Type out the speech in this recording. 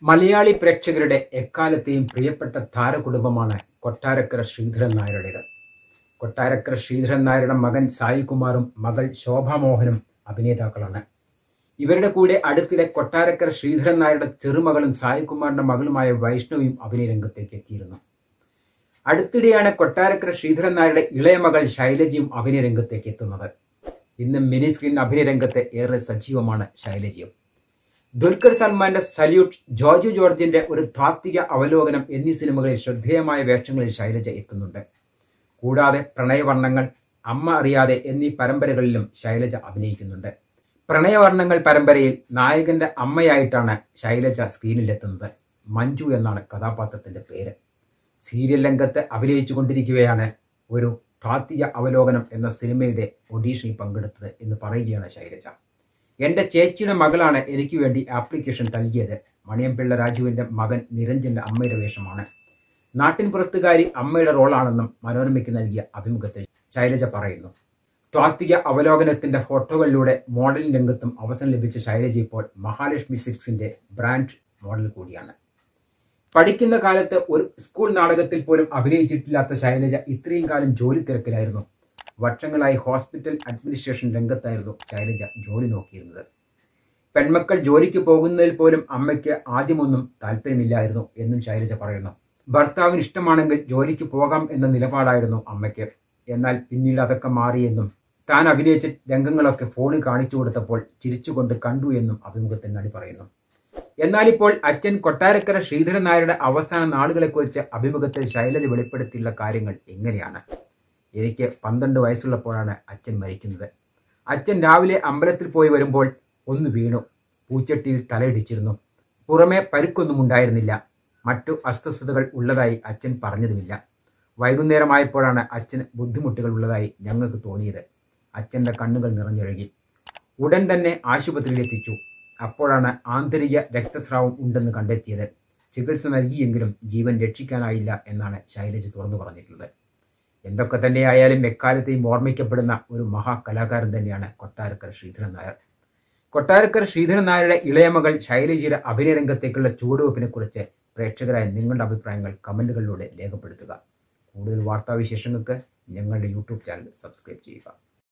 മലയാളി പ്രേക്ഷകരുടെ എക്കാലത്തെയും പ്രിയപ്പെട്ട താരകുടുംബമാണ് കൊട്ടാരക്കര ശ്രീധരൻ നായരുടേത് കൊട്ടാരക്കര ശ്രീധരൻ നായരുടെ മകൻ സായികുമാറും മകൾ ശോഭാമോഹനും അഭിനേതാക്കളാണ് ഇവരുടെ കൂടെ അടുത്തിടെ കൊട്ടാരക്കര ശ്രീധരൻ നായരുടെ ചെറുമകളും സായികുമാറിന്റെ മകളുമായ വൈഷ്ണവിയും അഭിനയ രംഗത്തേക്ക് എത്തിയിരുന്നു അടുത്തിടെയാണ് കൊട്ടാരക്കര ശ്രീധരൻ നായരുടെ ഇളയ മകൾ ശൈലജയും അഭിനയ രംഗത്തേക്ക് എത്തുന്നത് ഇന്ന് മിനി സ്ക്രീൻ അഭിനയ രംഗത്ത് ഏറെ സജീവമാണ് ശൈലജയും ദുൽഖർ സൽമാന്റെ സല്യൂട്ട് ജോർജു ജോർജിന്റെ ഒരു താത്വിക അവലോകനം എന്നീ സിനിമകളിൽ ശ്രദ്ധേയമായ വേഷങ്ങളിൽ ശൈലജ എത്തുന്നുണ്ട് കൂടാതെ പ്രണയവർണ്ണങ്ങൾ അമ്മ അറിയാതെ എന്നീ പരമ്പരകളിലും ശൈലജ അഭിനയിക്കുന്നുണ്ട് പ്രണയവർണ്ണങ്ങൾ പരമ്പരയിൽ നായകന്റെ അമ്മയായിട്ടാണ് ശൈലജ സ്ക്രീനിലെത്തുന്നത് മഞ്ജു എന്നാണ് കഥാപാത്രത്തിന്റെ പേര് സീരിയൽ രംഗത്ത് അഭിനയിച്ചു കൊണ്ടിരിക്കുകയാണ് ഒരു താത്വിക അവലോകനം എന്ന സിനിമയുടെ ഒഡീഷനിൽ പങ്കെടുത്തത് എന്ന് പറയുകയാണ് ശൈലജ എന്റെ ചേച്ചിയുടെ മകളാണ് എനിക്ക് വേണ്ടി ആപ്ലിക്കേഷൻ നൽകിയത് മണിയംപിള്ള രാജുവിന്റെ മകൻ നിരഞ്ജന്റെ അമ്മയുടെ വേഷമാണ് നാട്ടിൻ പുറത്തുകാരി അമ്മയുടെ റോളാണെന്നും മനോരമയ്ക്ക് നൽകിയ അഭിമുഖത്തിൽ ശൈലജ പറയുന്നു താത്വിക അവലോകനത്തിന്റെ ഫോട്ടോകളിലൂടെ മോഡലിംഗ് രംഗത്തും അവസരം ലഭിച്ച ശൈലജ ഇപ്പോൾ മഹാലക്ഷ്മി സിൽക്സിന്റെ ബ്രാൻഡ് മോഡൽ കൂടിയാണ് പഠിക്കുന്ന കാലത്ത് ഒരു സ്കൂൾ നാടകത്തിൽ പോലും അഭിനയിച്ചിട്ടില്ലാത്ത ശൈലജ ഇത്രയും കാലം ജോലി തിരക്കിലായിരുന്നു വർഷങ്ങളായി ഹോസ്പിറ്റൽ അഡ്മിനിസ്ട്രേഷൻ രംഗത്തായിരുന്നു ശൈലജ ജോലി നോക്കിയിരുന്നത് പെൺമക്കൾ ജോലിക്ക് പോകുന്നതിൽ പോലും അമ്മയ്ക്ക് ആദ്യമൊന്നും താല്പര്യമില്ലായിരുന്നു എന്നും ശൈലജ പറയുന്നു ഭർത്താവിന് ഇഷ്ടമാണെങ്കിൽ ജോലിക്ക് പോകാം എന്ന നിലപാടായിരുന്നു അമ്മയ്ക്ക് എന്നാൽ പിന്നീട് അതൊക്കെ മാറിയെന്നും താൻ അഭിനയിച്ച രംഗങ്ങളൊക്കെ ഫോണിൽ കാണിച്ചു കൊടുത്തപ്പോൾ ചിരിച്ചുകൊണ്ട് കണ്ടു എന്നും അഭിമുഖത്തിൽ നടി പറയുന്നു എന്നാൽ ഇപ്പോൾ അച്ഛൻ കൊട്ടാരക്കര ശ്രീധരൻ നായരുടെ അവസാന നാളുകളെക്കുറിച്ച് അഭിമുഖത്തിൽ ശൈലജ വെളിപ്പെടുത്തിയുള്ള കാര്യങ്ങൾ എങ്ങനെയാണ് എനിക്ക് പന്ത്രണ്ട് വയസ്സുള്ളപ്പോഴാണ് അച്ഛൻ മരിക്കുന്നത് അച്ഛൻ രാവിലെ അമ്പലത്തിൽ പോയി വരുമ്പോൾ ഒന്ന് വീണു പൂച്ചട്ടിയിൽ തലയിടിച്ചിരുന്നു പുറമെ പരുക്കൊന്നും ഉണ്ടായിരുന്നില്ല മറ്റു അസ്വസ്ഥതകൾ ഉള്ളതായി അച്ഛൻ പറഞ്ഞതുമില്ല വൈകുന്നേരമായപ്പോഴാണ് അച്ഛന് ബുദ്ധിമുട്ടുകൾ ഉള്ളതായി ഞങ്ങൾക്ക് തോന്നിയത് അച്ഛൻ്റെ കണ്ണുകൾ നിറഞ്ഞൊഴുകി ഉടൻ തന്നെ ആശുപത്രിയിൽ എത്തിച്ചു അപ്പോഴാണ് ആന്തരിക രക്തസ്രാവം ഉണ്ടെന്ന് കണ്ടെത്തിയത് ചികിത്സ നൽകിയെങ്കിലും ജീവൻ രക്ഷിക്കാനായില്ല എന്നാണ് ശൈലജ തുറന്നു പറഞ്ഞിട്ടുള്ളത് എന്തൊക്കെ തന്നെയായാലും എക്കാലത്തെയും ഓർമ്മിക്കപ്പെടുന്ന ഒരു മഹാകലാകാരൻ തന്നെയാണ് കൊട്ടാരക്കര ശ്രീധരൻ നായർ കൊട്ടാരക്കര ശ്രീധരൻ നായരുടെ ഇളയമകൾ ശൈലജയുടെ അഭിനയ രംഗത്തേക്കുള്ള ചുവടുവെപ്പിനെ കുറിച്ച് പ്രേക്ഷകരായ നിങ്ങളുടെ അഭിപ്രായങ്ങൾ കമന്റുകളിലൂടെ രേഖപ്പെടുത്തുക കൂടുതൽ വാർത്താവിശേഷങ്ങൾക്ക് ഞങ്ങളുടെ യൂട്യൂബ് ചാനൽ സബ്സ്ക്രൈബ് ചെയ്യുക